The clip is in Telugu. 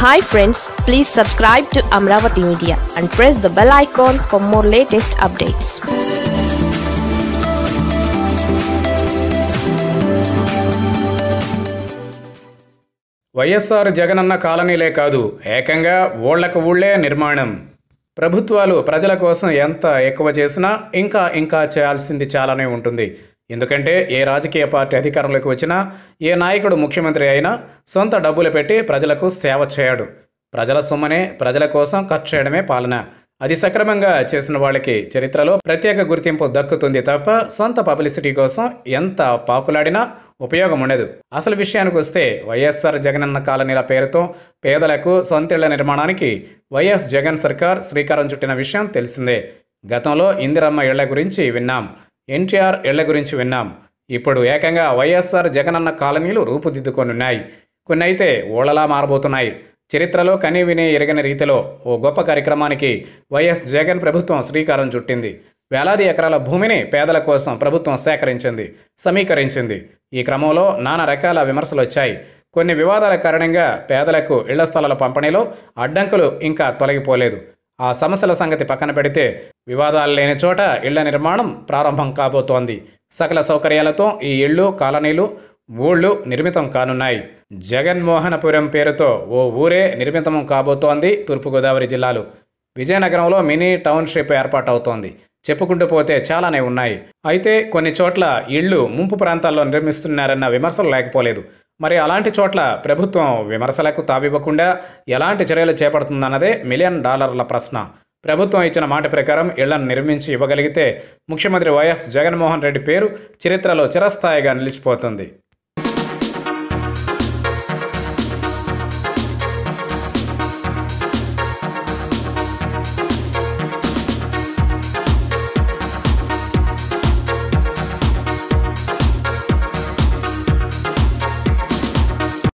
hi friends please subscribe to Amaravati media and press the bell icon for more latest updates YSR Jagananna కాలనీలే కాదు ఏకంగా ఊళ్ళకు ఊళ్ళే నిర్మాణం ప్రభుత్వాలు ప్రజల కోసం ఎంత ఎక్కువ చేసినా ఇంకా ఇంకా చేయాల్సింది చాలానే ఉంటుంది ఎందుకంటే ఏ రాజకీయ పార్టీ అధికారంలోకి వచ్చినా ఏ నాయకుడు ముఖ్యమంత్రి అయినా సొంత డబ్బులు పెట్టి ప్రజలకు సేవ చేయడు ప్రజల సొమ్మనే ప్రజల కోసం ఖర్చు చేయడమే పాలన అది సక్రమంగా చేసిన వాళ్ళకి చరిత్రలో ప్రత్యేక గుర్తింపు దక్కుతుంది తప్ప సొంత పబ్లిసిటీ కోసం ఎంత పాకులాడినా ఉపయోగం ఉండదు అసలు విషయానికి వస్తే వైఎస్ఆర్ జగనన్న కాలనీల పేరుతో పేదలకు సొంతిళ్ల నిర్మాణానికి వైఎస్ జగన్ సర్కార్ శ్రీకారం చుట్టిన విషయం తెలిసిందే గతంలో ఇందిరమ్మ ఇళ్ల గురించి విన్నాం ఎన్టీఆర్ ఇళ్ల గురించి విన్నాం ఇప్పుడు ఏకంగా వైఎస్ఆర్ జగనన్న కాలనీలు రూపుదిద్దుకొనున్నాయి కొన్ని అయితే ఊళ్ళలా మారబోతున్నాయి చరిత్రలో కనీ విని ఎరగని రీతిలో ఓ గొప్ప కార్యక్రమానికి వైఎస్ జగన్ ప్రభుత్వం శ్రీకారం చుట్టింది వేలాది ఎకరాల భూమిని పేదల కోసం ప్రభుత్వం సేకరించింది సమీకరించింది ఈ క్రమంలో నానా రకాల విమర్శలు వచ్చాయి కొన్ని వివాదాల కారణంగా పేదలకు ఇళ్ల స్థలాల పంపిణీలో అడ్డంకులు ఇంకా తొలగిపోలేదు ఆ సమస్యల సంగతి పక్కన పెడితే వివాదాలు లేని చోట ఇళ్ల నిర్మాణం ప్రారంభం కాబోతోంది సకల సౌకర్యాలతో ఈ ఇళ్ళు కాలనీలు ఊళ్ళు నిర్మితం కానున్నాయి జగన్మోహనపురం పేరుతో ఓ ఊరే నిర్మితం కాబోతోంది తూర్పుగోదావరి జిల్లాలో విజయనగరంలో మినీ టౌన్షిప్ ఏర్పాటవుతోంది చెప్పుకుంటూ పోతే చాలానే ఉన్నాయి అయితే కొన్ని చోట్ల ఇళ్ళు ముంపు ప్రాంతాల్లో నిర్మిస్తున్నారన్న విమర్శలు లేకపోలేదు మరి అలాంటి చోట్ల ప్రభుత్వం విమర్శలకు తావివ్వకుండా ఎలాంటి చర్యలు చేపడుతుందన్నదే మిలియన్ డాలర్ల ప్రశ్న ప్రభుత్వం ఇచ్చిన మాట ప్రకారం ఇళ్లను నిర్మించి ఇవ్వగలిగితే ముఖ్యమంత్రి వైఎస్ జగన్మోహన్ రెడ్డి పేరు చరిత్రలో చిరస్థాయిగా నిలిచిపోతుంది